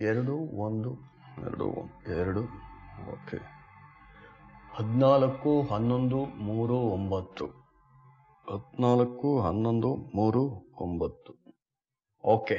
ಎರಡು ಒಂದು ಎರಡು ಎರಡು ಓಕೆ ಹದಿನಾಲ್ಕು ಹನ್ನೊಂದು ಮೂರು ಒಂಬತ್ತು ಹದಿನಾಲ್ಕು ಹನ್ನೊಂದು ಮೂರು ಒಂಬತ್ತು ಓಕೆ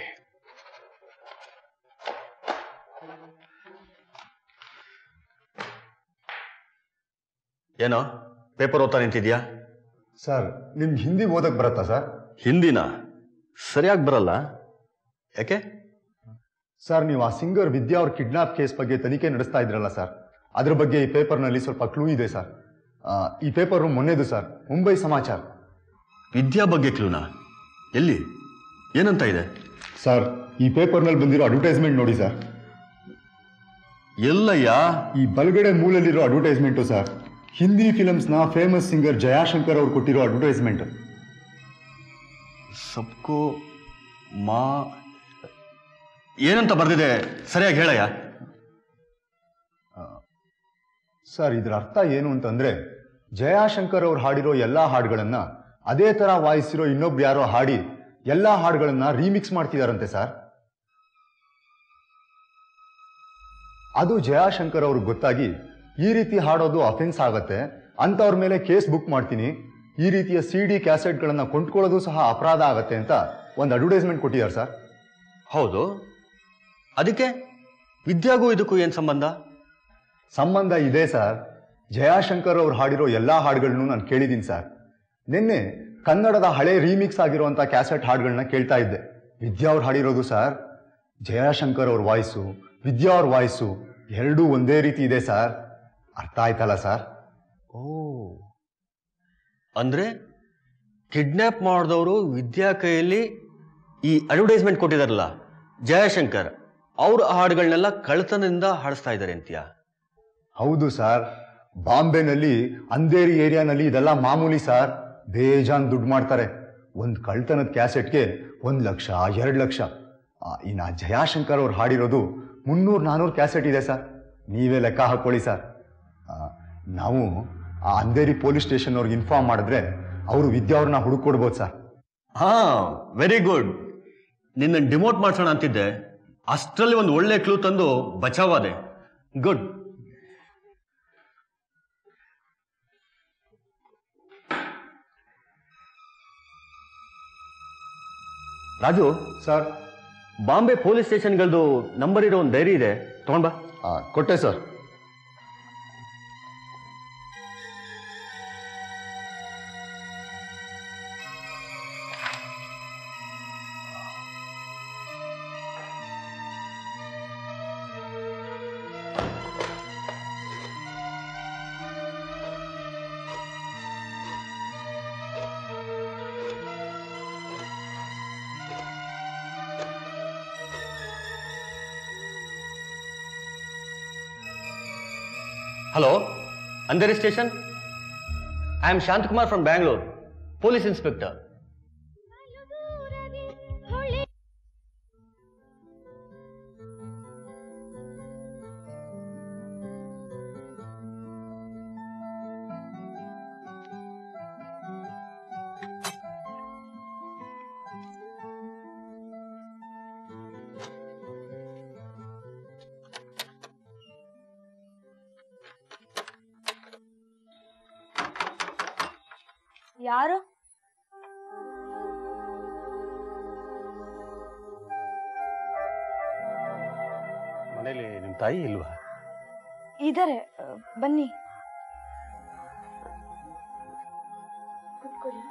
ಏನೋ ಪೇಪರ್ ಓದ್ತಾ ನಿಂತಿದ್ಯಾ ಸರ್ ನಿಮ್ಗೆ ಹಿಂದಿ ಓದಕ್ ಬರುತ್ತಾ ಸರ್ ಹಿಂದಿನ ಸರಿಯಾಗಿ ಬರಲ್ಲ ಯಾಕೆ ಸರ್ ನೀವು ಆ ಸಿಂಗರ್ ವಿದ್ಯಾ ಅವ್ರ ಕಿಡ್ನಾಪ್ ಕೇಸ್ ಬಗ್ಗೆ ತನಿಖೆ ನಡೆಸ್ತಾ ಇದ್ರಲ್ಲ ಸರ್ ಅದ್ರ ಬಗ್ಗೆ ಈ ಪೇಪರ್ನಲ್ಲಿ ಸ್ವಲ್ಪ ಕ್ಲೂ ಇದೆ ಸರ್ ಆ, ಈ ಪೇಪರು ಮೊನ್ನೆದು ಸರ್ ಮುಂಬೈ ಸಮಾಚಾರ ವಿದ್ಯಾ ಬಗ್ಗೆ ಕ್ಲೂನಾ ಎಲ್ಲಿ ಏನಂತ ಇದೆ ಸರ್ ಈ ಪೇಪರ್ನಲ್ಲಿ ಬಂದಿರೋ ಅಡ್ವರ್ಟೈಸ್ಮೆಂಟ್ ನೋಡಿ ಸರ್ ಎಲ್ಲಯ್ಯ ಈ ಬಲಗಡೆ ಮೂಲಲ್ಲಿರೋ ಅಡ್ವರ್ಟೈಸ್ಮೆಂಟು ಸರ್ ಹಿಂದಿ ಫಿಲಮ್ಸ್ನ ಫೇಮಸ್ ಸಿಂಗರ್ ಜಯಾಶಂಕರ್ ಅವ್ರು ಕೊಟ್ಟಿರೋ ಅಡ್ವರ್ಟೈಸ್ಮೆಂಟ್ ಸಬ್ಕೋ ಮಾ ಏನಂತ ಬರ್ದಿದೆ ಸರಿಯಾಗಿ ಹೇಳಯ್ಯ ಸರ್ ಇದರ ಅರ್ಥ ಏನು ಅಂತಂದ್ರೆ ಜಯಾಶಂಕರ್ ಅವ್ರು ಹಾಡಿರೋ ಎಲ್ಲಾ ಹಾಡುಗಳನ್ನ ಅದೇ ತರ ವಾಯಿಸಿರೋ ಇನ್ನೊಬ್ರು ಯಾರೋ ಹಾಡಿ ಎಲ್ಲಾ ಹಾಡುಗಳನ್ನ ರೀಮಿಕ್ಸ್ ಮಾಡ್ತಿದಾರಂತೆ ಸರ್ ಅದು ಜಯಾಶಂಕರ್ ಅವ್ರಿಗೆ ಗೊತ್ತಾಗಿ ಈ ರೀತಿ ಹಾಡೋದು ಅಫೆನ್ಸ್ ಆಗತ್ತೆ ಅಂತವ್ರ ಮೇಲೆ ಕೇಸ್ ಬುಕ್ ಮಾಡ್ತೀನಿ ಈ ರೀತಿಯ ಸಿ ಡಿ ಕ್ಯಾಸೆಟ್ಗಳನ್ನ ಕೊಂಡ್ಕೊಳ್ಳೋದು ಸಹ ಅಪರಾಧ ಆಗತ್ತೆ ಅಂತ ಒಂದು ಅಡ್ವರ್ಟೈಸ್ಮೆಂಟ್ ಕೊಟ್ಟಿದ್ದಾರೆ ಸರ್ ಹೌದು ಅದಕ್ಕೆ ವಿದ್ಯಾಗೂ ಇದಕ್ಕೂ ಏನು ಸಂಬಂಧ ಸಂಬಂಧ ಇದೆ ಸರ್ ಜಯಾಶಂಕರ್ ಅವ್ರು ಹಾಡಿರೋ ಎಲ್ಲಾ ಹಾಡುಗಳನ್ನು ನಾನು ಕೇಳಿದ್ದೀನಿ ಸರ್ ನಿನ್ನೆ ಕನ್ನಡದ ಹಳೆ ರೀಮಿಕ್ಸ್ ಆಗಿರುವಂತ ಕ್ಯಾಸೆಟ್ ಹಾಡುಗಳನ್ನ ಕೇಳ್ತಾ ಇದ್ದೆ ವಿದ್ಯಾ ಅವ್ರು ಹಾಡಿರೋದು ಸರ್ ಜಯಾಶಂಕರ್ ಅವ್ರ ವಾಯ್ಸು ವಿದ್ಯಾ ಅವ್ರ ವಾಯ್ಸು ಎರಡೂ ಒಂದೇ ರೀತಿ ಇದೆ ಸರ್ ಅರ್ಥ ಆಯ್ತಲ್ಲ ಸರ್ ಓ ಅಂದ್ರೆ ಕಿಡ್ನಾಪ್ ಮಾಡಿದವರು ವಿದ್ಯಾ ಕೈಯಲ್ಲಿ ಈ ಅಡ್ವರ್ಟೈಸ್ಮೆಂಟ್ ಕೊಟ್ಟಿದಾರಲ್ಲ ಜಯಶಂಕರ್ ಅವ್ರ ಹಾಡುಗಳನ್ನೆಲ್ಲ ಕಳ್ತನದಿಂದ ಹಾಡಿಸ್ತಾ ಇದ್ದಾರೆ ಅಂತೀಯ ಹೌದು ಸರ್ ಬಾಂಬೆನಲ್ಲಿ ಅಂಧೇರಿ ಏರಿಯಾನಲ್ಲಿ ಇದೆಲ್ಲ ಮಾಮೂಲಿ ಸರ್ ಬೇಜಾನ್ ದುಡ್ಡು ಮಾಡ್ತಾರೆ ಒಂದು ಕಳ್ತನದ ಕ್ಯಾಸೆಟ್ಗೆ ಒಂದು ಲಕ್ಷ ಎರಡು ಲಕ್ಷ ಆ, ಇನ್ನು ಆ ಜಯಾಶಂಕರ್ ಅವ್ರು ಹಾಡಿರೋದು ಮುನ್ನೂರು ನಾನ್ನೂರು ಕ್ಯಾಸೆಟ್ ಇದೆ ಸರ್ ನೀವೇ ಲೆಕ್ಕ ಹಾಕೊಳ್ಳಿ ಸರ್ ಆ, ನಾವು ಆ ಅಂಧೇರಿ ಪೊಲೀಸ್ ಸ್ಟೇಷನ್ ಅವ್ರಿಗೆ ಇನ್ಫಾರ್ಮ್ ಮಾಡಿದ್ರೆ ಅವರು ವಿದ್ಯಾ ಅವ್ರನ್ನ ಹುಡುಕೊಡ್ಬೋದು ಸರ್ ಹಾ ವೆರಿ ಗುಡ್ ನಿನ್ನ ಡಿಮೋಟ್ ಮಾಡ್ಸೋಣ ಅಂತಿದ್ದೆ ಅಷ್ಟರಲ್ಲಿ ಒಂದು ಒಳ್ಳೆ ಕ್ಲೂ ತಂದು ಬಚಾವಾದೆ good Raju sir Bombay police ಸ್ಟೇಷನ್ಗಳದು ನಂಬರ್ ಇರೋ ಒಂದು ಡೈರಿ ಇದೆ ತಗೊಂಡ್ ಬಾ ಆ, ಕೊಟ್ಟೆ sir hello Andheri station I am Shantakumar from Bangalore police inspector ಯಾರು ಮನೇಲಿ ನಿಮ್ಮ ತಾಯಿ ಇಲ್ವಾ ಇದಾರೆ ಅ, ಬನ್ನಿ ಕೂತ್ಕೊಳ್ಳಿ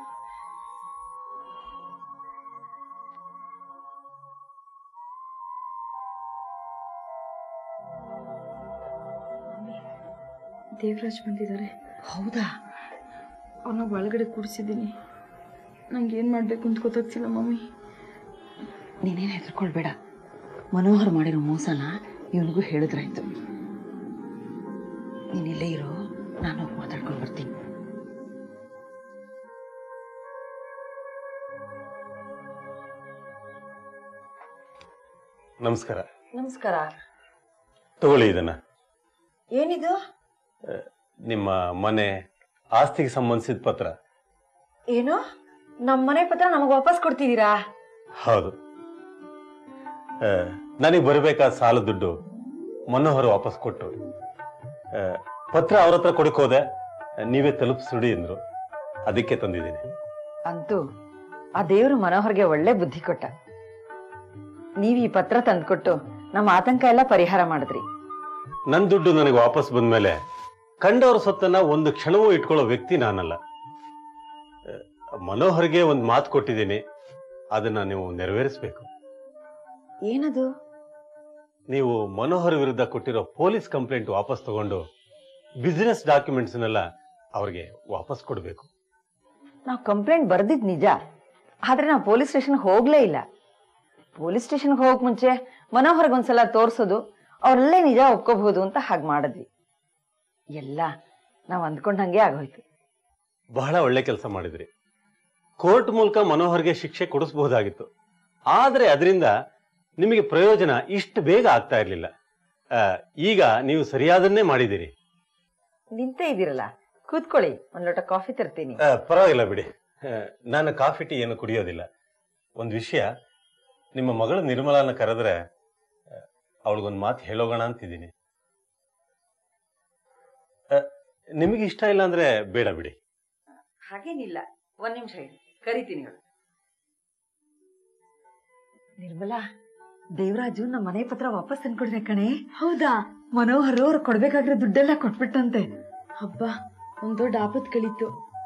ಮಮ್ಮಿ, ದೇವರಾಜ್ ಬಂದಿದ್ದಾರೆ ಹೌದಾ ಅವನ ಒಳಗಡೆ ಕೂಡಿಸಿದ್ದೀನಿ ನಂಗೆ ಏನು ಮಾಡಬೇಕು ಅಂತ ಗೊತ್ತಾಗ್ತಿಲ್ಲ ಮಮ್ಮಿ ನೀನೇನು ಹೆದರ್ಕೊಳ್ಬೇಡ ಮನೋಹರ್ ಮಾಡಿರೋ ಮೋಸನ ಇವನಿಗೂ ಹೇಳಿದ್ರಾಯ್ತು ನೀನ್ ಇಲ್ಲೇ ಇರೋ ನಾನು ಹೋಗಿ ಮಾತಾಡ್ಕೊಂಡು ಬರ್ತೀನಿ ನಮಸ್ಕಾರ ನಮಸ್ಕಾರ ತಗೊಳ್ಳಿ ಇದನ್ನ ಏನಿದು ನಿಮ್ಮ ಮನೆ ಆಸ್ತಿಗೆ ಸಂಬಂಧಿಸಿದ ಪತ್ರ ಏನು ನಮ್ಮ ಮನೆ ಪತ್ರ ನಮಗೆ ವಾಪಸ್ ಕೊಡ್ತಿದ್ದೀರಾ ಹೌದು ನನಗೆ ಬರಬೇಕಾದ ಸಾಲ ದುಡ್ಡು ಮನೋಹರ್ ವಾಪಸ್ ಕೊಟ್ಟರು ಆ, ಪತ್ರ ಅವ್ರ ಹತ್ರ ಕೊಡಕ್ ಹೋದೆ ನೀವೇ ತಲುಪಿಸ್ಬಿಡಿ ಅಂದ್ರು ಅದಕ್ಕೆ ತಂದಿದ್ದೀನಿ ಅಂತೂ ಆ ದೇವ್ರು ಮನೋಹರ್ಗೆ ಒಳ್ಳೆ ಬುದ್ಧಿ ಕೊಟ್ಟ ನೀವ್ ಈ ಪತ್ರ ತಂದ್ಕೊಟ್ಟು ನಮ್ಮ ಆತಂಕ ಎಲ್ಲ ಪರಿಹಾರ ಮಾಡಿದ್ರಿ ನನ್ನ ದುಡ್ಡು ನನಗೆ ವಾಪಸ್ ಬಂದ್ಮೇಲೆ ಕಂಡವ್ರ ಸೊತ್ತನ್ನ ಒಂದು ಕ್ಷಣವೂ ಇಟ್ಕೊಳ್ಳೋ ವ್ಯಕ್ತಿ ನಾನಲ್ಲ ಆ, ಮನೋಹರ್ಗೆ ಒಂದು ಮಾತು ಕೊಟ್ಟಿದ್ದೀನಿ ಅದನ್ನ ನೀವು ನೆರವೇರಿಸಬೇಕು ಏನದು ನೀವು ಮನೋಹರ್ ವಿರುದ್ಧ ಕೊಟ್ಟಿರೋ ಪೊಲೀಸ್ ಕಂಪ್ಲೇಂಟ್ ವಾಪಸ್ ತಗೊಂಡು ಬಿಸಿನೆಸ್ ಡಾಕ್ಯುಮೆಂಟ್ಸ್ನೆಲ್ಲ ಅವ್ರಿಗೆ ವಾಪಸ್ ಕೊಡಬೇಕು ನಾವು ಕಂಪ್ಲೇಂಟ್ ಬರ್ದಿದ್ ನಿಜ ಆದ್ರೆ ನಾವು ಪೊಲೀಸ್ ಸ್ಟೇಷನ್ ಹೋಗ್ಲೇ ಇಲ್ಲ ಪೊಲೀಸ್ ಸ್ಟೇಷನ್ಗೆ ಹೋಗಕ್ ಮುಂಚೆ ಮನೋಹರ್ಗೆ ಒಂದ್ಸಲ ತೋರ್ಸೋದು ಅವ್ರಲ್ಲೇ ನಿಜ ಒಪ್ಕೋಬಹುದು ಅಂತ ಹಾಗೆ ಮಾಡಿದ್ವಿ ಎಲ್ಲ ನಾವು ಅಂದ್ಕೊಂಡಂಗೆ ಆಗೋಯ್ತು ಬಹಳ ಒಳ್ಳೆ ಕೆಲಸ ಮಾಡಿದ್ರಿ ಕೋರ್ಟ್ ಮೂಲಕ ಮನೋಹರ್ಗೆ ಶಿಕ್ಷೆ ಕೊಡಿಸಬಹುದಾಗಿತ್ತು ಆದ್ರೆ ಅದರಿಂದ ನಿಮಗೆ ಪ್ರಯೋಜನ ಇಷ್ಟು ಬೇಗ ಆಗ್ತಾ ಇರ್ಲಿಲ್ಲ ಆ, ಈಗ ನೀವು ಸರಿಯಾದನ್ನೇ ಮಾಡಿದಿರಿ ನಿಂತೇ ಇದೀರಲ್ಲ ಕೂತ್ಕೊಳ್ಳಿ ಒಂದ್ ಲೋಟ ಕಾಫಿ ತರ್ತೀನಿ ಆ, ಪರವಾಗಿಲ್ಲ ಬಿಡಿ ಆ, ನಾನು ಕಾಫಿ ಟೀ ಏನು ಕುಡಿಯೋದಿಲ್ಲ ಒಂದು ವಿಷಯ ನಿಮ್ಮ ಮಗಳು ನಿರ್ಮಲಾನ ಕರೆದ್ರೆ ಅವಳಿಗೊಂದು ಮಾತು ಹೇಳೋಗೋಣ ಅಂತಿದ್ದೀನಿ ಆ, ನಿಮಗೆ ಇಷ್ಟ ಇಲ್ಲ ಅಂದ್ರೆ ಬೇಡ ಬಿಡಿ ಹಾಗೇನಿಲ್ಲ ಒಂದ್ ನಿಮಿಷ ಹೇಳಿ ಕರಿತೀನಿ ಅವಳು ನಿರ್ಮಲಾ ದೇವರಾಜು ನಮ್ಮ ಮನೆ ಪತ್ರ ವಾಪಸ್ ತಂದ್ಕೊಡ್ದೆ ಕಣೆ ಹೌದಾ ಮನೋಹರ್ ಅವ್ರು ಕೊಡ್ಬೇಕಾಗಿರೋ ದುಡ್ಡೆಲ್ಲ ಕೊಟ್ಬಿಟ್ಟಂತೆ ಹಬ್ಬ ಒಂದ್ ದೊಡ್ಡ ಆಪತ್ ಕಳೀತು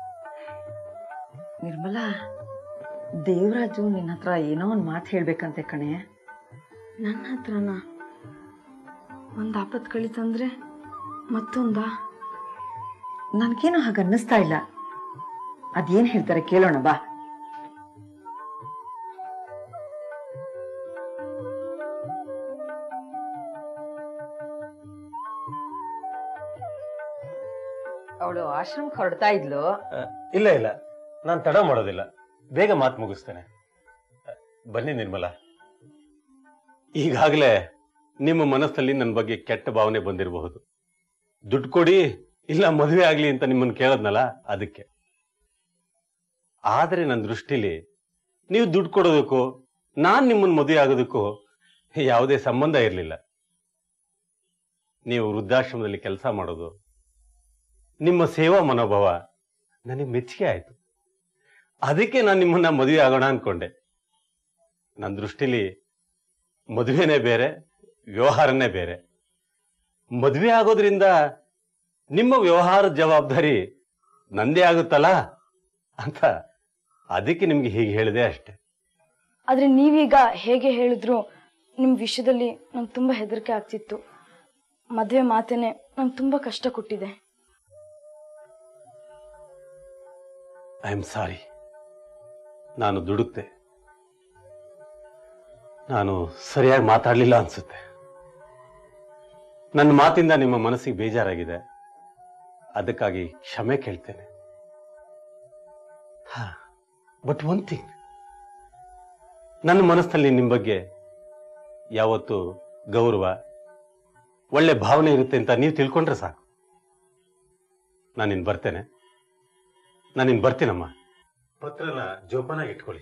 ನಿರ್ಮಲಾ ದೇವರಾಜು ನಿನ್ನ ಹತ್ರ ಏನೋ ಒಂದ್ ಮಾತು ಹೇಳ್ಬೇಕಂತೆ ಕಣೆ ನನ್ನ ಹತ್ರನ ಒಂದ್ ಆಪತ್ ಕಳೀತಂದ್ರೆ ಮತ್ತೊಂದಾ ನನ್ಗೇನು ಹಾಗೆ ಅನ್ನಿಸ್ತಾ ಇಲ್ಲ ಅದೇನ್ ಹೇಳ್ತಾರೆ ಕೇಳೋಣ ಬಾ ಅವಳು ಆಶ್ರಮಕ್ಕೆ ಹೊರಡ್ತಾ ಇದ್ಲು ಆ, ಇಲ್ಲ ಇಲ್ಲ ನಾನು ತಡ ಮಾಡೋದಿಲ್ಲ ಬೇಗ ಮಾತು ಮುಗಿಸ್ತೇನೆ ಆ, ಬನ್ನಿ ನಿರ್ಮಲಾ ಈಗಾಗಲೇ ನಿಮ್ಮ ಮನಸ್ಸಲ್ಲಿ ನನ್ನ ಬಗ್ಗೆ ಕೆಟ್ಟ ಭಾವನೆ ಬಂದಿರಬಹುದು ದುಡ್ಡು ಕೊಡಿ ಇಲ್ಲ ಮದುವೆ ಆಗ್ಲಿ ಅಂತ ನಿಮ್ಮನ್ನು ಕೇಳದ್ನಲ್ಲ ಅದಕ್ಕೆ ಆದರೆ ನನ್ನ ದೃಷ್ಟಿಲಿ ನೀವು ದುಡ್ಡು ಕೊಡೋದಕ್ಕೂ ನಾನು ನಿಮ್ಮನ್ನು ಮದುವೆ ಆಗೋದಕ್ಕೂ ಯಾವುದೇ ಸಂಬಂಧ ಇರಲಿಲ್ಲ ನೀವು ವೃದ್ಧಾಶ್ರಮದಲ್ಲಿ ಕೆಲಸ ಮಾಡೋದು ನಿಮ್ಮ ಸೇವಾ ಮನೋಭಾವ ನನಗೆ ಮೆಚ್ಚುಗೆ ಆಯ್ತು ಅದಕ್ಕೆ ನಾನು ನಿಮ್ಮನ್ನ ಮದುವೆ ಆಗೋಣ ಅನ್ಕೊಂಡೆ ನನ್ನ ದೃಷ್ಟಿಲಿ ಮದುವೆನೇ ಬೇರೆ ವ್ಯವಹಾರನೇ ಬೇರೆ ಮದುವೆ ಆಗೋದ್ರಿಂದ ನಿಮ್ಮ ವ್ಯವಹಾರದ ಜವಾಬ್ದಾರಿ ನಂದೇ ಆಗುತ್ತಲ್ಲ ಅಂತ ಅದಕ್ಕೆ ನಿಮ್ಗೆ ಹೀಗೆ ಹೇಳಿದೆ ಅಷ್ಟೆ ಆದ್ರೆ ನೀವೀಗ ಹೇಗೆ ಹೇಳಿದ್ರು ನಿಮ್ ವಿಷಯದಲ್ಲಿ ನಂಗೆ ತುಂಬಾ ಹೆದರಿಕೆ ಆಗ್ತಿತ್ತು ಮದ್ವೆ ಮಾತೇನೆ ನಂಗೆ ತುಂಬಾ ಕಷ್ಟ ಕೊಟ್ಟಿದೆ ಐ ಆಮ್ ಸಾರಿ ನಾನು ದುಡುಕ್ತೆ ನಾನು ಸರಿಯಾಗಿ ಮಾತಾಡಲಿಲ್ಲ ಅನ್ಸುತ್ತೆ ನನ್ನ ಮಾತಿಂದ ನಿಮ್ಮ ಮನಸ್ಸಿಗೆ ಬೇಜಾರಾಗಿದೆ ಅದಕ್ಕಾಗಿ ಕ್ಷಮೆ ಕೇಳ್ತೇನೆ ಬಟ್ ಒನ್ ಥಿಂಗ್ ನನ್ನ ಮನಸ್ಸಿನಲ್ಲಿ ನಿಮ್ಮ ಬಗ್ಗೆ ಯಾವತ್ತು ಗೌರವ ಒಳ್ಳೆ ಭಾವನೆ ಇರುತ್ತೆ ಅಂತ ನೀವು ತಿಳ್ಕೊಂಡ್ರೆ ಸಾಕು ನಾನಿನ್ ಬರ್ತೇನೆ ನಾನಿನ್ ಬರ್ತೀನಮ್ಮ ಪತ್ರನ ಜೋಪಾನಾಗಿ ಇಟ್ಕೊಳ್ಳಿ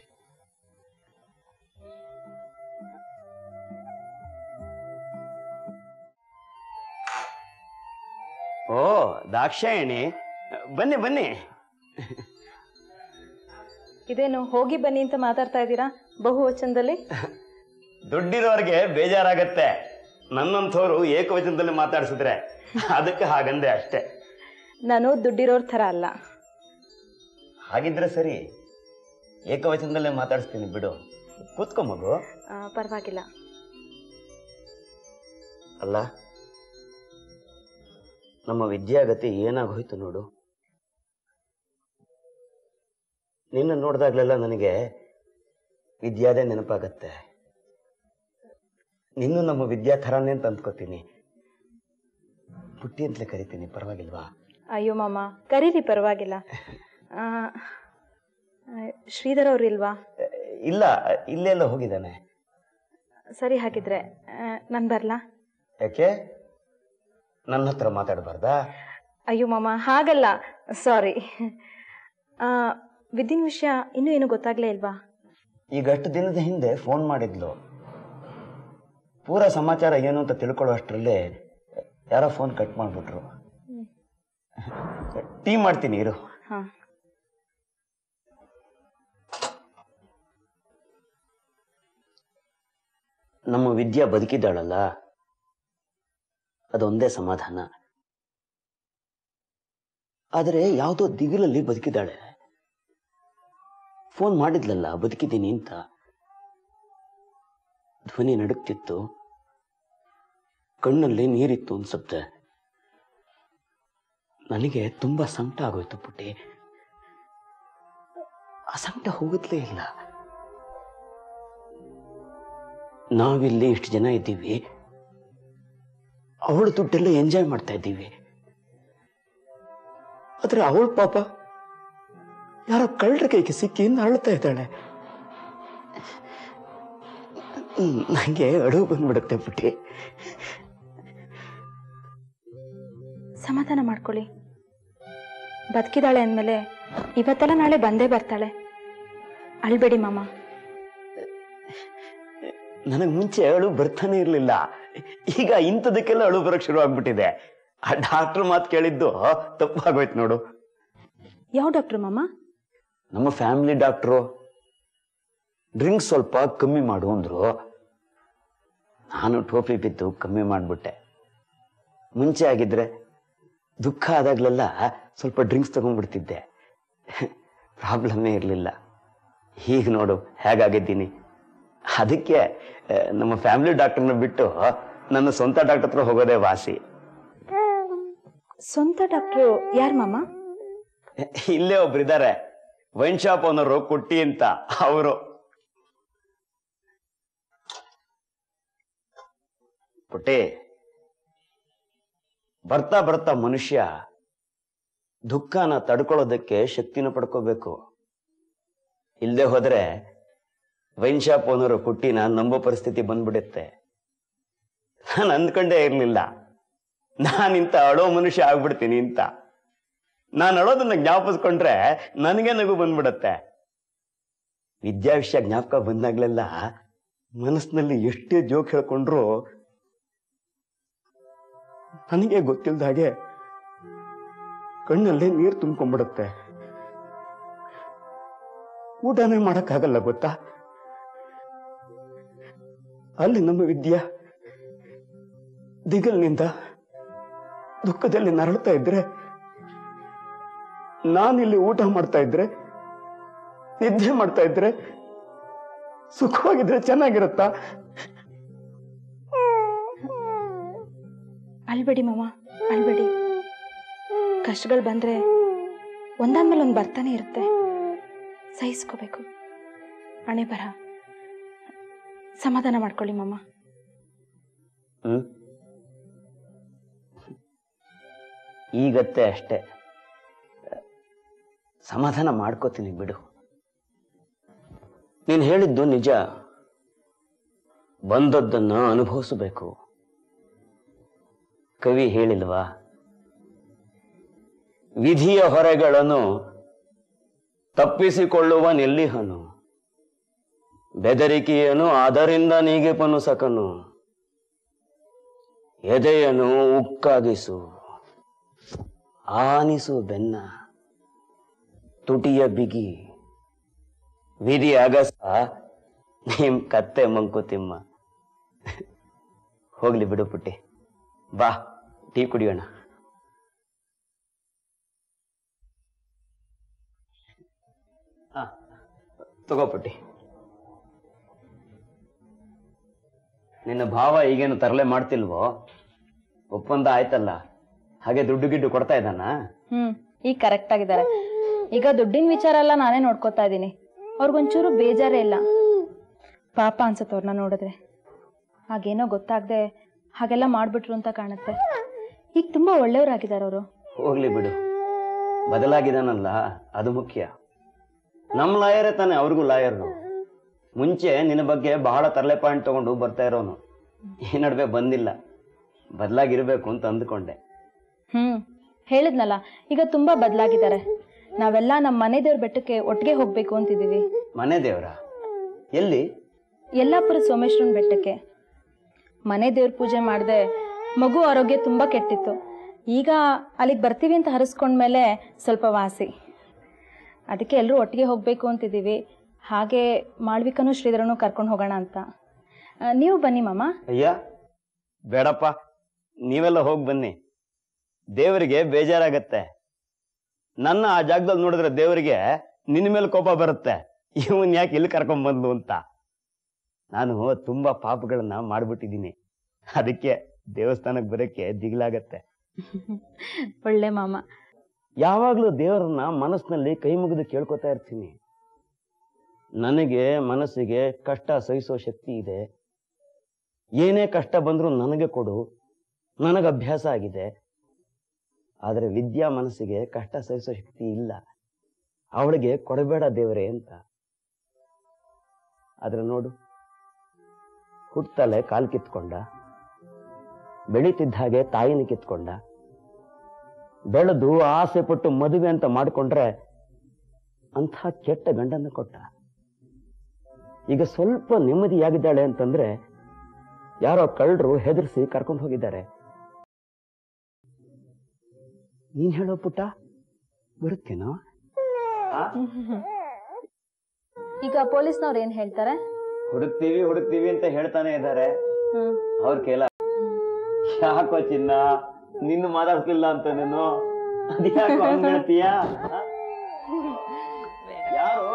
ಓ ದಾಕ್ಷಾಯಣಿ ಬನ್ನಿ ಬನ್ನಿ ಇದೇನು ಹೋಗಿ ಬನ್ನಿ ಅಂತ ಮಾತಾಡ್ತಾ ಇದ್ದೀರಾ ಬಹುವಚನದಲ್ಲಿ ದುಡ್ಡಿರೋರ್ಗೆ ಬೇಜಾರಾಗತ್ತೆ ನನ್ನಂಥವ್ರು ಏಕವಚನದಲ್ಲಿ ಮಾತಾಡ್ಸಿದ್ರೆ ಅದಕ್ಕೆ ಹಾಗಂದೆ ಅಷ್ಟೇ ನಾನು ದುಡ್ಡಿರೋರ್ ಥರ ಅಲ್ಲ ಹಾಗಿದ್ರೆ ಸರಿ ಏಕವಚನದಲ್ಲೇ ಮಾತಾಡಿಸ್ತೀನಿ ಬಿಡು ಕೂತ್ಕೊ ಮಗು ಆ, ಪರವಾಗಿಲ್ಲ ಅಲ್ಲ ನಮ್ಮ ವಿದ್ಯಾಗತಿ ಏನಾಗೋಯ್ತು ನೋಡು ನಿನ್ನ ನೋಡಿದಾಗ್ಲೆಲ್ಲ ನನಗೆ ವಿದ್ಯಾದೇ ನೆನಪಾಗತ್ತೆ ನಿನ್ನೂ ನಮ್ಮ ವಿದ್ಯಾ ಥರಾನೇ ಅಂತ ಅಂದ್ಕೋತೀನಿ ಪುಟ್ಟಿ ಅಂತಲೇ ಕರಿತೀನಿ ಪರವಾಗಿಲ್ವಾ ಅಯ್ಯೋ ಮಾಮ ಕರೀರಿ ಪರವಾಗಿಲ್ಲ ಆ, ಆ, ಶ್ರೀಧರ್ ಅವ್ರು ಇಲ್ವಾ ಇಲ್ಲ ಇಲ್ಲೆಲ್ಲ ಹೋಗಿದ್ದಾನೆ ಸರಿ ಹಾಗಿದ್ರೆ ನಾನು ಬರಲಾ ಯಾಕೆ ನನ್ನ ಹತ್ರ ಮಾತಾಡಬಾರ್ದಾ ಅಯ್ಯೋ ಮಾಮ ಹಾಗಲ್ಲ ಸಾರಿ ವಿದ್ಯಿನ ವಿಷಯ ಇನ್ನೂ ಏನು ಗೊತ್ತಾಗ್ಲೇ ಇಲ್ವಾ ಈಗ ಅಷ್ಟು ದಿನದ ಹಿಂದೆ ಫೋನ್ ಮಾಡಿದ್ಲು ಪೂರ ಸಮಾಚಾರ ಏನು ಅಂತ ತಿಳ್ಕೊಳ್ಳೋ ಅಷ್ಟರಲ್ಲೇ ಯಾರೋ ಫೋನ್ ಕಟ್ ಮಾಡಿಬಿಟ್ರು ಟೀ ಮಾಡ್ತೀನಿ ಇರು ಹಾ ನಮ್ಮ ವಿದ್ಯಾ ಬದುಕಿದ್ದಾಳಲ್ಲ ಅದೊಂದೇ ಸಮಾಧಾನ ಆದರೆ ಯಾವುದೋ ದಿಗಿಲಲ್ಲಿ ಬದುಕಿದ್ದಾಳೆ ಫೋನ್ ಮಾಡಿದ್ಲಲ್ಲ ಬದುಕಿದ್ದೀನಿ ಅಂತ ಧ್ವನಿ ನಡುಕ್ತಿತ್ತು ಕಣ್ಣಲ್ಲಿ ನೀರಿತ್ತು ಅನ್ಸುತ್ತೆ ನನಗೆ ತುಂಬಾ ಸಂಕಟ ಆಗೋಯ್ತು ಪುಟ್ಟಿ ಆ ಸಂಕಟ ಹೋಗತ್ಲೇ ಇಲ್ಲ ನಾವಿಲ್ಲಿ ಇಷ್ಟು ಜನ ಇದ್ದೀವಿ ಅವಳು ದುಡ್ಡೆಲ್ಲ ಎಂಜಾಯ್ ಮಾಡ್ತಾ ಇದ್ದೀವಿ ಆದ್ರೆ ಅವಳು ಪಾಪ ಯಾರೋ ಕಳ್ಳರ ಕೈಗೆ ಸಿಕ್ಕಿ ಇನ್ನು ಅಳ್ತಾ ಇದ್ದಾಳೆ ಹ್ಮ್, ನಂಗೆ ಅಳು ಬಂದ್ಬಿಡುತ್ತೆ ಪುಟ್ಟಿ ಸಮಾಧಾನ ಮಾಡ್ಕೊಳ್ಳಿ ಬದುಕಿದಾಳೆ ಅಂದಮೇಲೆ ಇವತ್ತೆಲ್ಲ ನಾಳೆ ಬಂದೇ ಬರ್ತಾಳೆ ಅಳ್ಬೇಡಿ ಮಾಮ ನನಗೆ ಮುಂಚೆ ಅಳು ಬರ್ತಾನೆ ಇರಲಿಲ್ಲ ಈಗ ಇಂಥದಕ್ಕೆಲ್ಲ ಅಳು ಬರಕ್ ಶುರು ಆಗ್ಬಿಟ್ಟಿದೆ ಆ ಡಾಕ್ಟರ್ ಮಾತು ಕೇಳಿದ್ದು ತಪ್ಪಾಗೋಯ್ತು ನೋಡು ಯಾವ ಡಾಕ್ಟ್ರು ಮಾಮ ನಮ್ಮ ಫ್ಯಾಮಿಲಿ ಡಾಕ್ಟ್ರು ಡ್ರಿಂಕ್ಸ್ ಸ್ವಲ್ಪ ಕಮ್ಮಿ ಮಾಡು ಅಂದ್ರು ನಾನು ಟೋಪಿ ಬಿದ್ದು ಕಮ್ಮಿ ಮಾಡ್ಬಿಟ್ಟೆ ಮುಂಚೆ ಆಗಿದ್ರೆ ದುಃಖ ಆದಾಗ್ಲೆಲ್ಲ ಸ್ವಲ್ಪ ಡ್ರಿಂಕ್ಸ್ ತಗೊಂಡ್ಬಿಡ್ತಿದ್ದೆ ಪ್ರಾಬ್ಲಮ್ಮೇ ಇರಲಿಲ್ಲ ಈಗ ನೋಡು ಹೇಗಾಗಿದ್ದೀನಿ ಅದಕ್ಕೆ ಆ, ನಮ್ಮ ಫ್ಯಾಮಿಲಿ ಡಾಕ್ಟರ್ನ ಬಿಟ್ಟು ನನ್ನ ಸ್ವಂತ ಡಾಕ್ಟರ್ ಹತ್ರ ಹೋಗೋದೇ ವಾಸಿ ಸ್ವಂತ ಡಾಕ್ಟ್ರು ಯಾರು ಮಾಮ ಇಲ್ಲೇ ಒಬ್ರಿದ್ದಾರೆ ವೈನ್ ಶಾಪ್ ಓನರು ಕುಟ್ಟಿ ಅಂತ ಅವರು ಪುಟ್ಟಿ ಬರ್ತಾ ಬರ್ತಾ ಮನುಷ್ಯ ದುಃಖನ ತಡ್ಕೊಳ್ಳೋದಕ್ಕೆ ಶಕ್ತಿನ ಪಡ್ಕೋಬೇಕು ಇಲ್ಲದೆ ಹೋದ್ರೆ ವೈನ್ ಶಾಪ್ ಓನರು ಕುಟ್ಟಿನ ನಂಬೋ ಪರಿಸ್ಥಿತಿ ಬಂದ್ಬಿಡುತ್ತೆ ನಾನು ಅಂದ್ಕೊಂಡೇ ಇರ್ಲಿಲ್ಲ ನಾನಿಂತ ಅಳೋ ಮನುಷ್ಯ ಆಗ್ಬಿಡ್ತೀನಿ ಅಂತ ನಾನು ಅಳೋದನ್ನ ಜ್ಞಾಪಿಸ್ಕೊಂಡ್ರೆ ನನಗೆ ನಗು ಬಂದ್ಬಿಡತ್ತೆ ವಿದ್ಯಾ ವಿಷಯ ಜ್ಞಾಪಕ ಬಂದಾಗ್ಲೆಲ್ಲ ಮನಸ್ಸಿನಲ್ಲಿ ಎಷ್ಟೇ ಜೋಕ್ ಹೇಳ್ಕೊಂಡ್ರು ನನಗೆ ಗೊತ್ತಿಲ್ದ ಹಾಗೆ ಕಣ್ಣಲ್ಲಿ ನೀರು ತುಂಬ್ಕೊಂಡ್ಬಿಡುತ್ತೆ ಊಟನೇ ಮಾಡಕ್ಕಾಗಲ್ಲ ಗೊತ್ತಾ ಅಲ್ಲಿ ನಮ್ಮ ವಿದ್ಯಾ ದಿಗಲ್ನಿಂದ ದುಃಖದಲ್ಲಿ ನರಳ್ತಾ ಇದ್ರೆ ನಾನಿಲ್ಲಿ ಊಟ ಮಾಡ್ತಾ ಇದ್ರೆ ನಿದ್ದೆ ಮಾಡ್ತಾ ಇದ್ರೆ ಸುಖವಾಗಿದ್ರೆ ಚೆನ್ನಾಗಿರುತ್ತಾ ಅಳ್ಬೇಡಿ ಮಾಮ ಅಳ್ಬೇಡಿ ಕಷ್ಟಗಳು ಬಂದ್ರೆ ಒಂದಾದ್ಮೇಲೆ ಒಂದು ಬರ್ತಾನೆ ಇರುತ್ತೆ ಸಹಿಸ್ಕೋಬೇಕು ಹಣೆ ಬರ ಸಮಾಧಾನ ಮಾಡ್ಕೊಳ್ಳಿ ಮಾಮ ಹ್ಮ್ ಈಗತ್ತೆ ಅಷ್ಟೇ ಸಮಾಧಾನ ಮಾಡ್ಕೋತೀನಿ ಬಿಡು ನೀನ್ ಹೇಳಿದ್ದು ನಿಜ ಬಂದದ್ದನ್ನ ಅನುಭವಿಸಬೇಕು ಕವಿ ಹೇಳಿಲ್ವಾ ವಿಧಿಯ ಹೊರೆಗಳನ್ನು ತಪ್ಪಿಸಿಕೊಳ್ಳುವನೆಲ್ಲಿಹನು ಬೆದರಿಕೆಯನು ಅದರಿಂದ ನೀಗಿಪನು ಸಕನು ಎದೆಯನು ಉಕ್ಕಾಗಿಸು ಆನಿಸು ಬೆನ್ನ ತುಟಿಯ ಬಿಗಿ ವಿಧಿ ಅಗಸ ನಿಮ್ ಕತ್ತೆ ಮಂಕುತಿಮ್ಮ ಹೋಗ್ಲಿ ಬಿಡು ಪುಟ್ಟಿ ಬಾ ಟೀ ಕುಡಿಯೋಣ ಆ, ತಗೋ ಪುಟ್ಟಿ ನಿನ್ನ ಭಾವ ಈಗೇನು ತರಲೆ ಮಾಡ್ತಿಲ್ವೋ ಒಪ್ಪಂದ ಆಯ್ತಲ್ಲ ಹಾಗೆ ದುಡ್ಡು ಗಿಡ್ಡು ಕೊಡ್ತಾ ಇದ್ದಾನ ಹ್ಮ್ ಈಗ ಕರೆಕ್ಟ್ ಆಗಿದ್ದಾರೆ ಈಗ ದುಡ್ಡಿನ ವಿಚಾರ ಎಲ್ಲ ನಾನೇ ನೋಡ್ಕೋತಾ ಇದ್ದೀನಿ ಅವ್ರಿಗೊಂಚೂರು ಬೇಜಾರೇ ಇಲ್ಲ ಪಾಪ ಅನ್ಸುತ್ತೆ ಅವ್ರನ್ನ ನೋಡಿದ್ರೆ ಹಾಗೇನೋ ಗೊತ್ತಾಗದೆ ಹಾಗೆಲ್ಲ ಮಾಡ್ಬಿಟ್ರು ಅಂತ ಕಾಣುತ್ತೆ ಈಗ ತುಂಬಾ ಒಳ್ಳೆಯವರಾಗಿದ್ದಾರೆ ಅವರು ಹೋಗ್ಲಿ ಬಿಡು ಬದಲಾಗಿದಾನಲ್ಲ ಅದು ಮುಖ್ಯ ನಮ್ಮ ಲಾಯರೇ ತಾನೆ ಅವ್ರಿಗೂ ಲಾಯರ್ನು ಮುಂಚೆ ನಿನ್ನ ಬಗ್ಗೆ ಬಹಳ ತರಲೆ ಪಾಯಿಂಟ್ ತಗೊಂಡು ಬರ್ತಾ ಇರೋನು ಈ ನಡುವೆ ಬಂದಿಲ್ಲ ಬದಲಾಗಿರ್ಬೇಕು ಅಂತ ಅಂದ್ಕೊಂಡೆ ಹ್ಮ್ ಹೇಳಿದ್ನಲ್ಲ ಈಗ ತುಂಬಾ ಬದಲಾಗಿದ್ದಾರೆ ನಾವೆಲ್ಲ ನಮ್ಮ ಮನೆ ದೇವ್ರ ಬೆಟ್ಟಕ್ಕೆ ಒಟ್ಟಿಗೆ ಹೋಗ್ಬೇಕು ಅಂತಿದೀವಿ ಮನೆ ದೇವ್ರ ಎಲ್ಲಿ ಯಲ್ಲಾಪುರ ಸೋಮೇಶ್ವರನ ಬೆಟ್ಟಕ್ಕೆ ಮನೆ ದೇವ್ರ ಪೂಜೆ ಮಾಡಿದೆ ಮಗು ಆರೋಗ್ಯ ತುಂಬ ಕೆಟ್ಟಿತ್ತು ಈಗ ಅಲ್ಲಿಗೆ ಬರ್ತೀವಿ ಅಂತ ಹರಿಸ್ಕೊಂಡ್ಮೇಲೆ ಸ್ವಲ್ಪ ವಾಸಿ ಅದಕ್ಕೆ ಎಲ್ಲರೂ ಒಟ್ಟಿಗೆ ಹೋಗಬೇಕು ಅಂತಿದ್ದೀವಿ ಹಾಗೆ ಮಾಳ್ವಿಕನೂ ಶ್ರೀಧರನೂ ಕರ್ಕೊಂಡು ಹೋಗೋಣ ಅಂತ ಆ, ನೀವು ಬನ್ನಿ ಮಾಮ ಅಯ್ಯ ಬೇಡಪ್ಪ ನೀವೆಲ್ಲ ಹೋಗಿ ಬನ್ನಿ ದೇವರಿಗೆ ಬೇಜಾರಾಗತ್ತೆ ನನ್ನ ಆ ಜಾಗದಲ್ಲಿ ನೋಡಿದ್ರೆ ದೇವರಿಗೆ ನಿನ್ನ ಮೇಲೆ ಕೋಪ ಬರುತ್ತೆ ಇವನ್ ಯಾಕೆ ಇಲ್ಲಿ ಕರ್ಕೊಂಡ್ ಬಂದು ಅಂತ ನಾನು ತುಂಬಾ ಪಾಪಗಳನ್ನ ಮಾಡ್ಬಿಟ್ಟಿದ್ದೀನಿ ಅದಕ್ಕೆ ದೇವಸ್ಥಾನಕ್ಕೆ ಬರೋಕ್ಕೆ ದಿಗಿಲಾಗತ್ತೆ ಒಳ್ಳೆ ಮಾಮ ಯಾವಾಗ್ಲೂ ದೇವರನ್ನ ಮನಸ್ಸಿನಲ್ಲಿ ಕೈ ಮುಗಿದು ಕೇಳ್ಕೊತಾ ಇರ್ತೀನಿ ನನಗೆ ಮನಸ್ಸಿಗೆ ಕಷ್ಟ ಸಹಿಸೋ ಶಕ್ತಿ ಇದೆ ಏನೇ ಕಷ್ಟ ಬಂದ್ರೂ ನನಗೆ ಕೊಡು ನನಗೆ ಅಭ್ಯಾಸ ಆಗಿದೆ ಆದರೆ ವಿದ್ಯಾ ಮನಸ್ಸಿಗೆ ಕಷ್ಟ ಸಹಿಸೋ ಶಕ್ತಿ ಇಲ್ಲ ಅವಳಿಗೆ ಕೊಡಬೇಡ ದೇವರೇ ಅಂತ ಆದ್ರೆ ನೋಡು ಹುಟ್ಟಲೆ ಕಾಲ್ ಕಿತ್ಕೊಂಡ ಬೆಳೀತಿದ್ದ ಹಾಗೆ ತಾಯಿನ ಕಿತ್ಕೊಂಡ ಬೆಳೆದು ಆಸೆ ಪಟ್ಟು ಮದುವೆ ಅಂತ ಮಾಡಿಕೊಂಡ್ರೆ ಅಂಥ ಕೆಟ್ಟ ಗಂಡನ್ನ ಕೊಟ್ಟ ಈಗ ಸ್ವಲ್ಪ ನೆಮ್ಮದಿಯಾಗಿದ್ದಾಳೆ ಅಂತಂದ್ರೆ ಯಾರೋ ಕಳ್ಳರು ಹೆದರ್ಸಿ ಕರ್ಕೊಂಡು ಹೋಗಿದ್ದಾರೆ ನೀನ್ ಹೇಳೋ ಪುಟ್ಟ ಬರುತ್ತೇನೋ ಈಗ ಪೊಲೀಸ್ನವ್ರು ಏನು ಹೇಳ್ತಾರೆ ಹುಡುಕ್ತೀವಿ ಹುಡುಕ್ತೀವಿ ಅಂತ ಹೇಳ್ತಾನೆ ಇದ್ದಾರೆ ಹ್ಞೂ ಅವ್ರ ಕೇಳ ಯಾಕೋ ಚಿನ್ನ ನಿನ್ನ ಮಾತಾಡ್ತಿಲ್ಲ ಅಂತ ನೀನು ಅದ್ಯಾಕೋ ಹಂಗ್ ಹೇಳ್ತೀಯಾ ಆ? ಯಾರು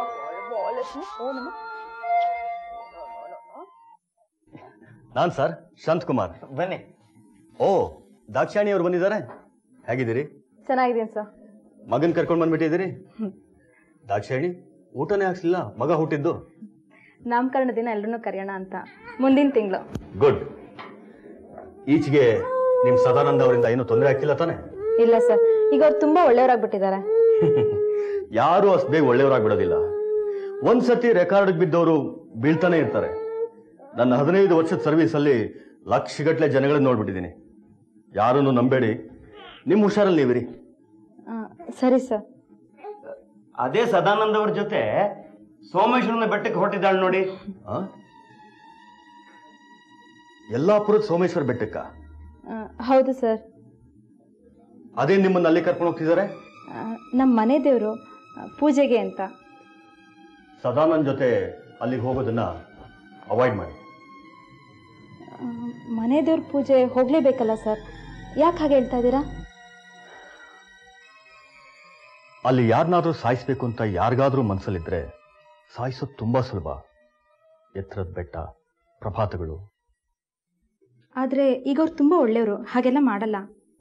ನಾನ್ ಸರ್ ಶಾಂತಕುಮಾರ್ ಬನ್ನಿ ಓ ದಾಕ್ಷಾಣಿ ಅವ್ರು ಬಂದಿದ್ದಾರೆ ಹೇಗಿದ್ದೀರಿ ಚೆನ್ನಾಗಿದ್ದೀನಿ ಸರ್ ಮಗನ್ ಕರ್ಕೊಂಡ್ ಬಂದ್ಬಿಟ್ಟಿದ್ದೀರಿ ದಾಕ್ಷಾಯಣಿ ಊಟನೇ ಹಾಕ್ಸಿಲ್ಲ ಮಗ ಹುಟ್ಟಿದ್ದು ನಾಮಕರಣ ದಿನ ಎಲ್ಲರನ್ನೂ ಕರೆಯೋಣ ಅಂತ ಮುಂದಿನ ತಿಂಗಳು ಗುಡ್ ಈಚೆಗೆ ನಿಮ್ ಸದಾನಂದ ಅವರಿಂದ ಏನು ತೊಂದರೆ ಆಗ್ತಿಲ್ಲ ತಾನೆ ಇಲ್ಲ ಸರ್ ಈಗ ಅವ್ರು ತುಂಬ ಒಳ್ಳೆಯವರಾಗ್ಬಿಟ್ಟಿದ್ದಾರೆ ಯಾರು ಅಷ್ಟು ಬೇಗ ಒಳ್ಳೆಯವರಾಗ್ಬಿಡೋದಿಲ್ಲ ಒಂದ್ಸತಿ ರೆಕಾರ್ಡ್ ಬಿದ್ದವರು ಬೀಳ್ತಾನೆ ಇರ್ತಾರೆ ನನ್ನ ಹದಿನೈದು ವರ್ಷದ ಸರ್ವಿಸ್ ಅಲ್ಲಿ ಲಕ್ಷಗಟ್ಲೆ ಜನಗಳನ್ನ ನೋಡ್ಬಿಟ್ಟಿದ್ದೀನಿ ಯಾರನ್ನು ನಂಬೇಡಿ ನಿಮ್ ಹುಷಾರಲ್ಲಿ ನೀವಿರಿ ಆ, ಸರಿ ಸರ್ ಅದೇ ಸದಾನಂದ ಅವ್ರ ಜೊತೆ ಸೋಮೇಶ್ವರನ ಬೆಟ್ಟಕ್ಕೆ ಹೊರಟಿದ್ದಾಳೆ ನೋಡಿ ಆ? ಯಲ್ಲಾಪುರದ ಸೋಮೇಶ್ವರ ಬೆಟ್ಟಕ್ಕ ಆ, ಹೌದು ಸರ್ ಅದೇ ನಿಮ್ಮನ್ನ ಅಲ್ಲಿ ಕರ್ಕೊಂಡು ಹೋಗ್ತಿದ್ದಾರೆ ನಮ್ಮ ಮನೆ ದೇವರು ಪೂಜೆಗೆ ಅಂತ ಸದಾನಂದ್ ಜೊತೆ ಅಲ್ಲಿಗೆ ಹೋಗೋದನ್ನ ಅವಾಯ್ಡ್ ಮಾಡಿ ಆ, ಮನೆ ದೇವ್ರ ಪೂಜೆ ಹೋಗಲೇಬೇಕಲ್ಲ ಸರ್ ಯಾಕೆ ಹಾಗೆ ಹೇಳ್ತಾ ಇದ್ದೀರಾ ಅಲ್ಲಿ ಯಾರನ್ನಾದ್ರೂ ಸಾಯಿಸ್ಬೇಕು ಅಂತ ಯಾರಿಗಾದ್ರೂ ಮನಸ್ಸಲ್ಲಿದ್ರೆ ಸಾಯಿಸೋದು ತುಂಬಾ ಸುಲಭ ಎತ್ತರದ ಬೆಟ್ಟ ಪ್ರಭಾತಗಳು ಆದರೆ ಈಗ ಅವ್ರು ತುಂಬ ಒಳ್ಳೆಯವರು ಹಾಗೆಲ್ಲ ಮಾಡಲ್ಲ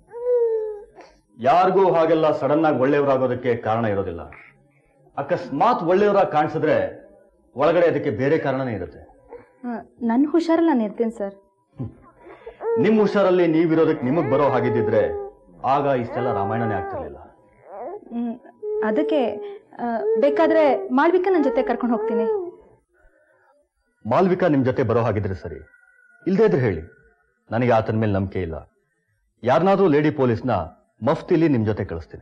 ಯಾರಿಗೂ ಹಾಗೆಲ್ಲ ಸಡನ್ ಆಗಿ ಒಳ್ಳೆಯವರಾಗೋದಕ್ಕೆ ಕಾರಣ ಇರೋದಿಲ್ಲ ಅಕಸ್ಮಾತ್ ಒಳ್ಳೆಯವರಾಗಿ ಕಾಣಿಸಿದ್ರೆ ಒಳಗಡೆ ಅದಕ್ಕೆ ಬೇರೆ ಕಾರಣನೇ ಇರುತ್ತೆ ನನ್ನ ಹುಷಾರಲ್ಲಿ ನಾನು ಇರ್ತೀನಿ ಸರ್ ನಿಮ್ ಹುಷಾರಲ್ಲಿ ನೀವಿರೋದಕ್ಕೆ ನಿಮಗ್ ಬರೋ ಹಾಗಿದ್ದಿದ್ರೆ ಆಗ ಇಷ್ಟೆಲ್ಲ ರಾಮಾಯಣನೇ ಆಗ್ತಿರ್ಲಿಲ್ಲ ಹ್ಮ್, ಅದಕ್ಕೆ ಆ, ಬೇಕಾದ್ರೆ ಮಾಳ್ವಿಕ ನನ್ನ ಜೊತೆ ಕರ್ಕೊಂಡು ಹೋಗ್ತೀನಿ ಮಾಲ್ವಿಕಾ ನಿಮ್ ಜೊತೆ ಬರೋ ಹಾಗಿದ್ರೆ ಸರಿ ಇಲ್ದೇ ಇದ್ರೆ ಹೇಳಿ ನನಗೆ ಆತನ ಮೇಲೆ ನಂಬಿಕೆ ಇಲ್ಲ ಯಾರನ್ನಾದ್ರೂ ಲೇಡಿ ಪೊಲೀಸ್ನ ಮಫ್ತಿಲಿ ನಿಮ್ ಜೊತೆ ಕಳಿಸ್ತೀನಿ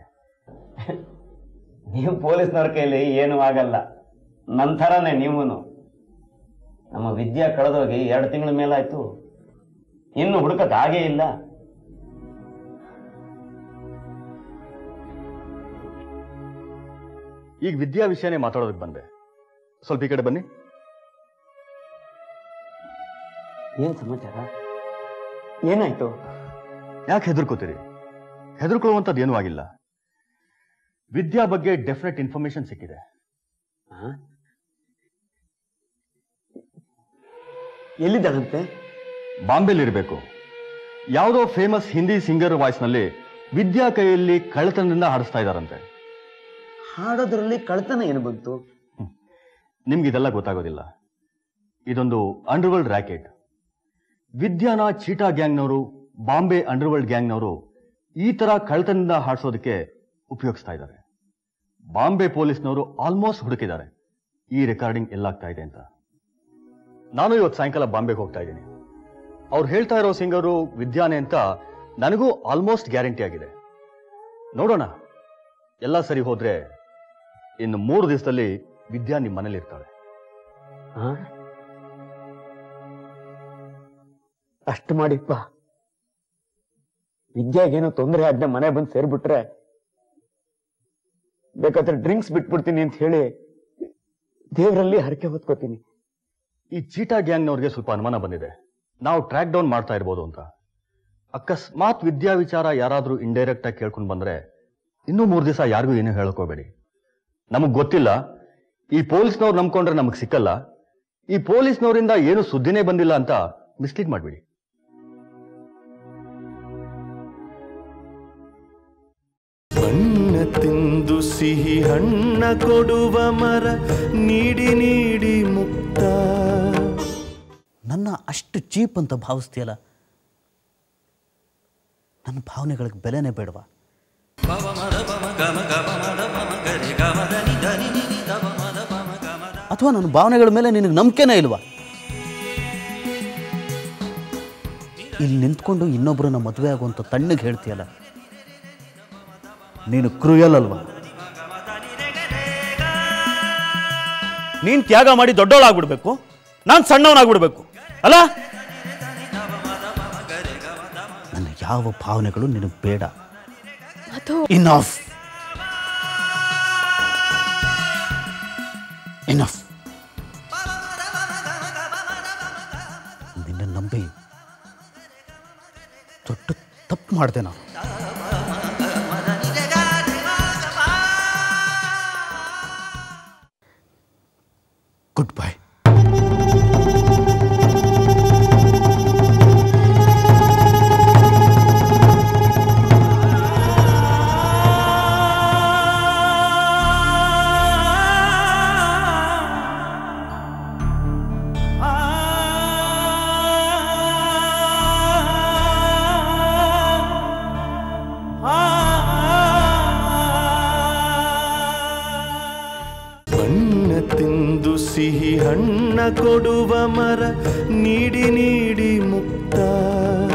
ನೀವು ಪೊಲೀಸ್ನವ್ರ ಕೈಲಿ ಏನೂ ಆಗಲ್ಲ ನನ್ನ ಥರನೇ ನೀವೂನು ನಮ್ಮ ವಿದ್ಯಾ ಕಳೆದೋಗಿ ಎರಡು ತಿಂಗಳ ಮೇಲಾಯ್ತು ಇನ್ನು ಹುಡುಕಕ್ ಆಗೇ ಇಲ್ಲ ಈಗ ವಿದ್ಯಾ ವಿಷಯನೇ ಮಾತಾಡೋದಕ್ಕೆ ಬಂದೆ ಸ್ವಲ್ಪ ಈ ಕಡೆ ಬನ್ನಿ ಏನ್ ಸಮಾಚಾರ ಏನಾಯ್ತು ಯಾಕೆ ಹೆದರ್ಕೋತೀರಿ ಹೆದರ್ಕೊಳ್ಳುವಂಥದ್ದು ಏನೂ ಆಗಿಲ್ಲ ವಿದ್ಯಾ ಬಗ್ಗೆ ಡೆಫಿನೆಟ್ ಇನ್ಫಾರ್ಮೇಶನ್ ಸಿಕ್ಕಿದೆ ಆ? ಎಲ್ಲಿದ್ದಾಳಂತೆ ಬಾಂಬೆಲಿ ಇರಬೇಕು ಯಾವುದೋ ಫೇಮಸ್ ಹಿಂದಿ ಸಿಂಗರ್ ವಾಯ್ಸ್ನಲ್ಲಿ ವಿದ್ಯಾ ಕೈಯಲ್ಲಿ ಕಳ್ಳತನದಿಂದ ಹಾಡಿಸ್ತಾ ಇದ್ದಾರಂತೆ ಹಾಡೋದ್ರಲ್ಲಿ ಕಳ್ತನ ಏನು ಬಂತು ನಿಮ್ಗೆ ಇದೆಲ್ಲ ಗೊತ್ತಾಗೋದಿಲ್ಲ ಇದೊಂದು ಅಂಡರ್ವರ್ಲ್ಡ್ ರ್ಯಾಕೆಟ್ ವಿದ್ಯಾನ ಚೀಟಾ ಗ್ಯಾಂಗ್ನವರು ಬಾಂಬೆ ಅಂಡರ್ವರ್ಲ್ಡ್ ಗ್ಯಾಂಗ್ನವರು ಈ ತರ ಕಳ್ತನದಿಂದ ಹಾಡ್ಸೋದಕ್ಕೆ ಉಪಯೋಗಿಸ್ತಾ ಇದ್ದಾರೆ ಬಾಂಬೆ ಪೊಲೀಸ್ನವರು ಆಲ್ಮೋಸ್ಟ್ ಹುಡುಕಿದ್ದಾರೆ ಈ ರೆಕಾರ್ಡಿಂಗ್ ಎಲ್ಲಾಗ್ತಾ ಇದೆ ಅಂತ ನಾನು ಇವತ್ತು ಸಾಯಂಕಾಲ ಬಾಂಬೆಗೆ ಹೋಗ್ತಾ ಇದ್ದೀನಿ ಅವ್ರು ಹೇಳ್ತಾ ಇರೋ ಸಿಂಗರು ವಿದ್ಯಾನೆ ಅಂತ ನನಗೂ ಆಲ್ಮೋಸ್ಟ್ ಗ್ಯಾರಂಟಿ ಆಗಿದೆ ನೋಡೋಣ ಎಲ್ಲ ಸರಿ ಹೋದ್ರೆ ಇನ್ನು ಮೂರು ದಿವಸದಲ್ಲಿ ವಿದ್ಯಾ ನಿಮ್ಮ ಮನೇಲಿ ಇರ್ತಾಳೆ ಆ? ಅಷ್ಟು ಮಾಡಿಪ್ಪ ವಿದ್ಯಾಗೇನೋ ತೊಂದರೆ ಆದ್ನೆ ಮನೆ ಬಂದು ಸೇರ್ಬಿಟ್ರೆ ಬೇಕಾದ್ರೆ ಡ್ರಿಂಕ್ಸ್ ಬಿಟ್ಬಿಡ್ತೀನಿ ಅಂತ ಹೇಳಿ ದೇವರಲ್ಲಿ ಹರಕೆ ಹೊತ್ಕೋತೀನಿ ಈ ಚೀಟಾ ಗ್ಯಾಂಗ್ನವ್ರಿಗೆ ಸ್ವಲ್ಪ ಅನುಮಾನ ಬಂದಿದೆ ನಾವು ಟ್ರ್ಯಾಕ್ ಡೌನ್ ಮಾಡ್ತಾ ಇರ್ಬೋದು ಅಂತ ಅಕಸ್ಮಾತ್ ವಿದ್ಯಾ ವಿಚಾರ ಯಾರಾದರೂ ಇಂಡೈರೆಕ್ಟ್ ಆಗಿ ಕೇಳ್ಕೊಂಡು ಬಂದ್ರೆ ಇನ್ನೂ ಮೂರು ದಿವಸ ಯಾರಿಗೂ ಏನೂ ಹೇಳಕೋಬೇಡಿ ನಮಗ್ ಗೊತ್ತಿಲ್ಲ ಈ ಪೊಲೀಸ್ನವ್ರು ನಂಬ್ಕೊಂಡ್ರೆ ನಮಗ್ ಸಿಕ್ಕಲ್ಲ ಈ ಪೊಲೀಸ್ನವರಿಂದ ಏನು ಸುದ್ದಿನೇ ಬಂದಿಲ್ಲ ಅಂತ ಮಿಸ್ಲೀಡ್ ಮಾಡ್ಬಿಡಿ ಬಣ್ಣ ತಿಂದು ಸಿಹಿ ಹಣ್ಣ ಕೊಡುವ ಮರ ನೀಡಿ ನೀಡಿ ಮುಕ್ತ ನನ್ನ ಅಷ್ಟು ಚೀಪ್ ಅಂತ ಭಾವಿಸ್ತೀಯಲ್ಲ ನನ್ನ ಭಾವನೆಗಳಿಗೆ ಬೆಲೆನೇ ಬೇಡವಾ ಅಥವಾ ನನ್ನ ಭಾವನೆಗಳ ಮೇಲೆ ನಿನಗೆ ನಂಬಿಕೆನೇ ಇಲ್ವಾ ಇಲ್ಲಿ ನಿಂತ್ಕೊಂಡು ಇನ್ನೊಬ್ಬರನ್ನ ಮದುವೆ ಆಗುವಂಥ ತಣ್ಣಗೆ ಹೇಳ್ತೀಯಲ್ಲ ನೀನು ಕ್ರೂಯಲ್ ಅಲ್ವಾ ನೀನು ತ್ಯಾಗ ಮಾಡಿ ದೊಡ್ಡವಳಾಗ್ಬಿಡ್ಬೇಕು ನಾನು ಸಣ್ಣವನಾಗ್ಬಿಡ್ಬೇಕು ಅಲ್ಲ ನನ್ನ ಯಾವ ಭಾವನೆಗಳು ನಿನಗೆ ಬೇಡ ಇನಫ್ ಇನಫ್ ನಿನ್ನ ನಂಬಿ ದೊಡ್ಡ ತಪ್ಪು ಮಾಡಿದೆ ನಾನು ಗುಡ್ ಬೈ ಬಣ್ಣ ತಿಂದು ಸಿಹಿ ಹಣ್ಣ ಕೊಡುವ ಮರ ನೀಡಿ ನೀಡಿ ಮುಕ್ತ